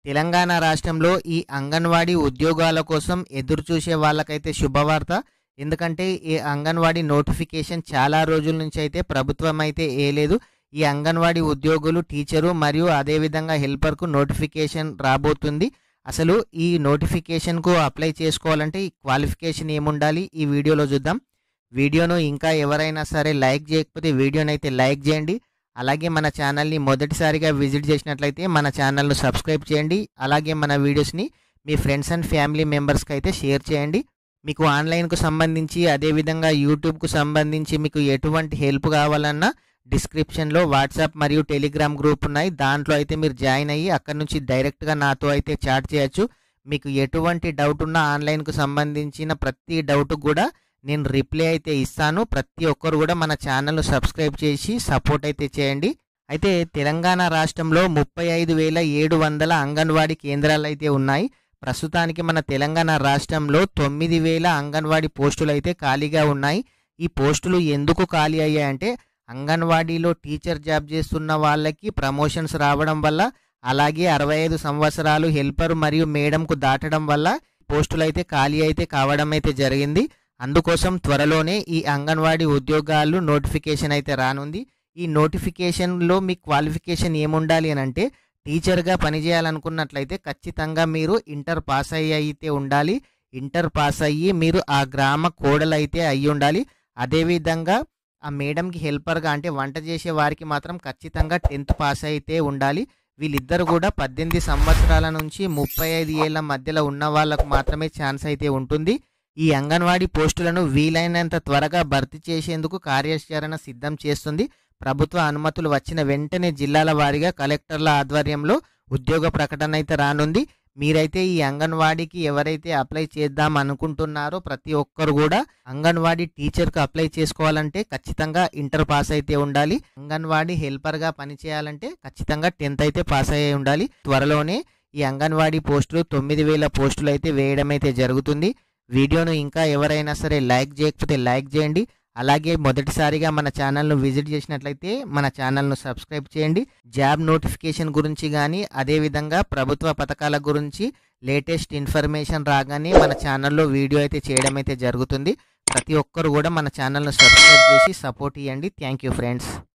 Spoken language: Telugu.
తెలంగాణ రాష్ట్రంలో ఈ అంగన్వాడీ ఉద్యోగాల కోసం ఎదురు చూసే వాళ్ళకైతే శుభవార్త ఎందుకంటే ఈ అంగన్వాడీ నోటిఫికేషన్ చాలా రోజుల నుంచి అయితే ప్రభుత్వం అయితే ఏలేదు ఈ అంగన్వాడీ ఉద్యోగులు టీచరు మరియు అదేవిధంగా హెల్పర్కు నోటిఫికేషన్ రాబోతుంది అసలు ఈ నోటిఫికేషన్కు అప్లై చేసుకోవాలంటే ఈ క్వాలిఫికేషన్ ఏముండాలి ఈ వీడియోలో చూద్దాం వీడియోను ఇంకా ఎవరైనా సరే లైక్ చేయకపోతే వీడియోని అయితే లైక్ చేయండి అలాగే మన ఛానల్ని మొదటిసారిగా విజిట్ చేసినట్లయితే మన ఛానల్ను సబ్స్క్రైబ్ చేయండి అలాగే మన వీడియోస్ని మీ ఫ్రెండ్స్ అండ్ ఫ్యామిలీ మెంబర్స్కి అయితే షేర్ చేయండి మీకు ఆన్లైన్కు సంబంధించి అదేవిధంగా యూట్యూబ్కు సంబంధించి మీకు ఎటువంటి హెల్ప్ కావాలన్నా డిస్క్రిప్షన్లో వాట్సాప్ మరియు టెలిగ్రామ్ గ్రూప్ ఉన్నాయి దాంట్లో అయితే మీరు జాయిన్ అయ్యి అక్కడ నుంచి డైరెక్ట్గా నాతో అయితే చాట్ చేయొచ్చు మీకు ఎటువంటి డౌట్ ఉన్నా ఆన్లైన్కు సంబంధించిన ప్రతి డౌట్ కూడా నేను రిప్లై అయితే ఇస్తాను ప్రతి ఒక్కరు కూడా మన ఛానల్ను సబ్స్క్రైబ్ చేసి సపోర్ట్ అయితే చేయండి అయితే తెలంగాణ రాష్ట్రంలో ముప్పై ఐదు వేల ఏడు వందల అంగన్వాడీ కేంద్రాలు అయితే ఉన్నాయి ప్రస్తుతానికి మన తెలంగాణ రాష్ట్రంలో తొమ్మిది వేల అంగన్వాడీ పోస్టులు అయితే ఖాళీగా ఉన్నాయి ఈ పోస్టులు ఎందుకు ఖాళీ అయ్యాయంటే అంగన్వాడీలో టీచర్ జాబ్ చేస్తున్న వాళ్ళకి ప్రమోషన్స్ రావడం వల్ల అలాగే అరవై ఐదు సంవత్సరాలు హెల్పర్ మరియు మేడంకు దాటడం వల్ల పోస్టులు అయితే ఖాళీ అయితే కావడం అయితే జరిగింది అందుకోసం త్వరలోనే ఈ అంగన్వాడీ ఉద్యోగాలు నోటిఫికేషన్ అయితే రానుంది ఈ నోటిఫికేషన్లో మీ క్వాలిఫికేషన్ ఏముండాలి అని అంటే టీచర్గా పనిచేయాలనుకున్నట్లయితే ఖచ్చితంగా మీరు ఇంటర్ పాస్ అయ్యి అయితే ఉండాలి ఇంటర్ పాస్ అయ్యి మీరు ఆ గ్రామ కోడలు అయితే అయ్యి ఉండాలి అదేవిధంగా ఆ మేడంకి హెల్పర్గా అంటే వంట చేసే వారికి మాత్రం ఖచ్చితంగా టెన్త్ పాస్ అయితే ఉండాలి వీళ్ళిద్దరు కూడా పద్దెనిమిది సంవత్సరాల నుంచి ముప్పై ఐదు ఏళ్ళ మధ్యలో ఉన్న వాళ్ళకు మాత్రమే ఛాన్స్ అయితే ఉంటుంది ఈ అంగన్వాడీ పోస్టులను వీలైనంత త్వరగా భర్తీ చేసేందుకు కార్యాచరణ సిద్ధం చేస్తుంది ప్రభుత్వ అనుమతులు వచ్చిన వెంటనే జిల్లాల వారీగా కలెక్టర్ల ఆధ్వర్యంలో ఉద్యోగ ప్రకటన అయితే రానుంది మీరైతే ఈ అంగన్వాడీకి ఎవరైతే అప్లై చేద్దాం అనుకుంటున్నారో ప్రతి ఒక్కరు కూడా అంగన్వాడీ టీచర్కి అప్లై చేసుకోవాలంటే ఖచ్చితంగా ఇంటర్ పాస్ అయితే ఉండాలి అంగన్వాడీ హెల్పర్గా పనిచేయాలంటే ఖచ్చితంగా టెన్త్ అయితే పాస్ అయ్యి ఉండాలి త్వరలోనే ఈ అంగన్వాడీ పోస్టులు తొమ్మిది వేల పోస్టులు అయితే వేయడం అయితే జరుగుతుంది వీడియోను ఇంకా ఎవరైనా సరే లైక్ చేయకపోతే లైక్ చేయండి అలాగే మొదటిసారిగా మన ఛానల్ను విజిట్ చేసినట్లయితే మన ఛానల్ను సబ్స్క్రైబ్ చేయండి జాబ్ నోటిఫికేషన్ గురించి కానీ అదేవిధంగా ప్రభుత్వ పథకాల గురించి లేటెస్ట్ ఇన్ఫర్మేషన్ రాగానే మన ఛానల్లో వీడియో అయితే చేయడం అయితే జరుగుతుంది ప్రతి ఒక్కరు కూడా మన ఛానల్ను సబ్స్క్రైబ్ చేసి సపోర్ట్ ఇవ్వండి థ్యాంక్ యూ ఫ్రెండ్స్